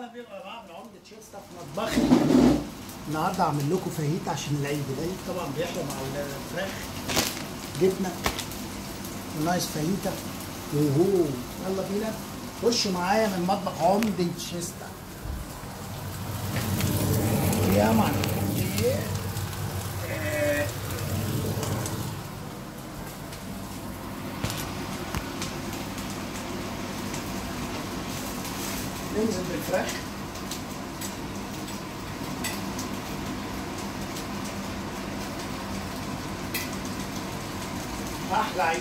اهلا بيكم يا جماعه من عمده شيستا في مطبخي النهارده هعمل لكم فاهيتا عشان العيد العيد طبعا بيحلو مع الفراخ جبنه ونايس فاهيتا وهو يلا بينا خشوا معايا من مطبخ عمده شيستا يا معلم ننزل بالفراخ احلى عيد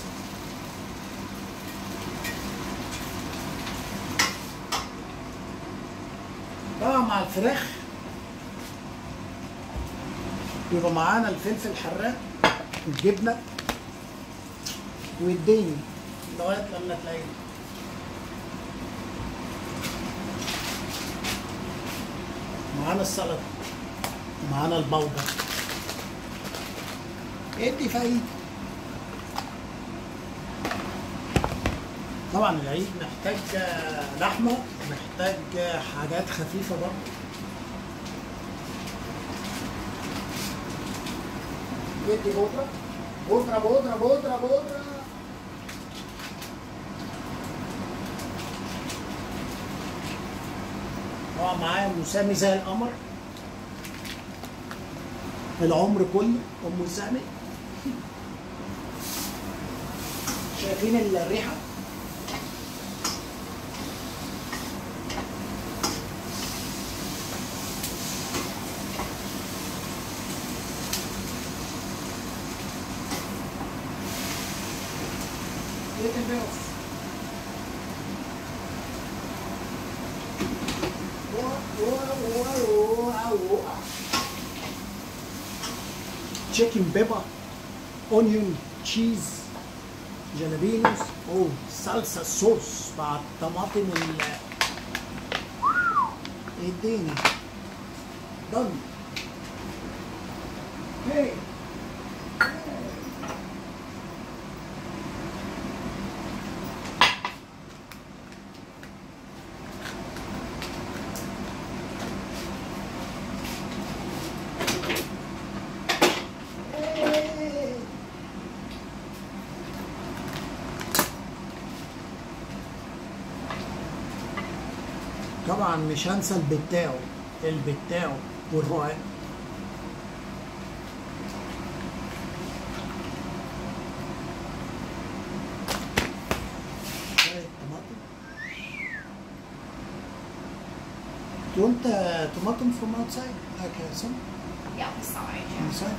طبعا مع الفراخ يبقى معانا الفلفل الحراق والجبنه والديني لغايه لما تلاقيه معانا السلطه معانا البودر ادي فايد طبعا العيد محتاج لحمه محتاج حاجات خفيفه برضه ادي بودره بودره بودره بودره بودره طبعا معايا ام سامي زي القمر العمر كله ام سامي شايفين الريحه Little bells. chicken pepper, onion, cheese, jalapenos, oh, salsa sauce مع الطماطم ال اديني done hey طبعا مش هنسى البتاو البتاو والرقاق شوية طماطم Do you want uh, tomato from outside? Like uh, some Yeah, the side, yeah. inside?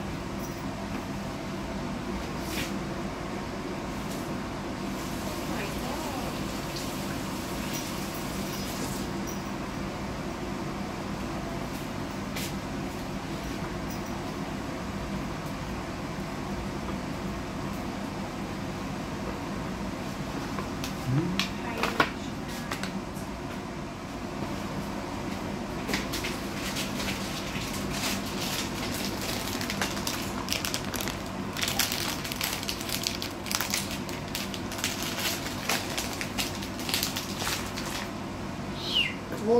All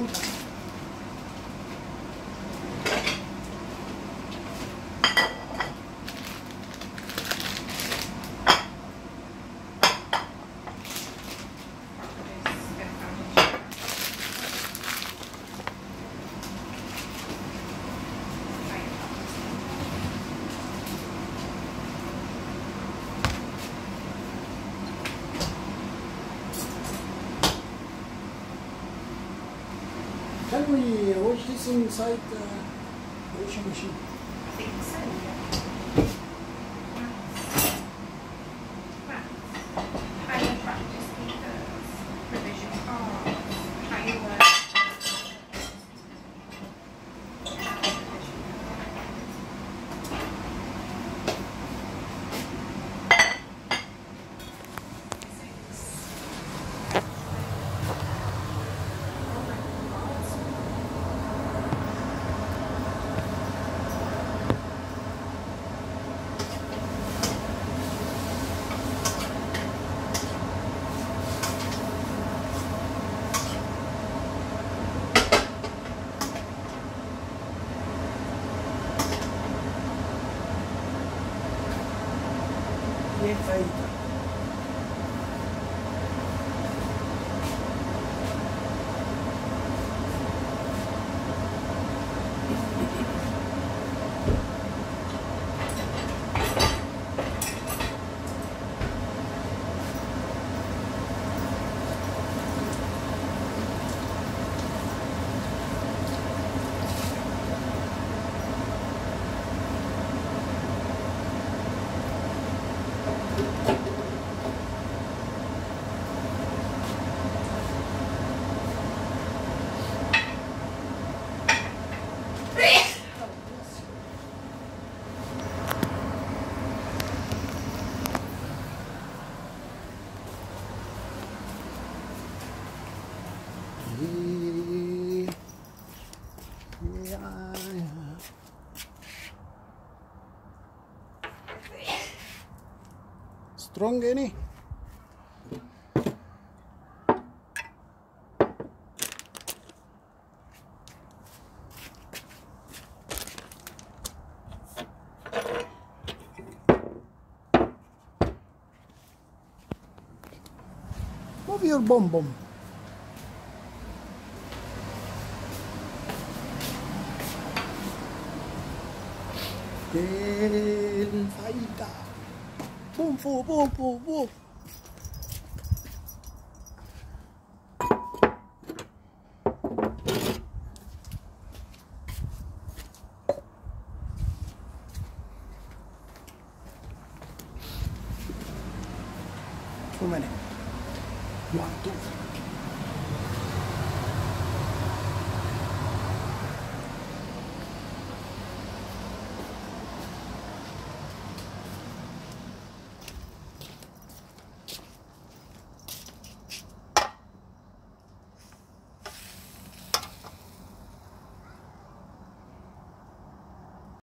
Can we wash this inside uh, washing machine? I think so, yeah. How you practice because provision of how you work. فايته سترونج يعني Move your bum bum. الفايدة بوم فو بوم بوم بوم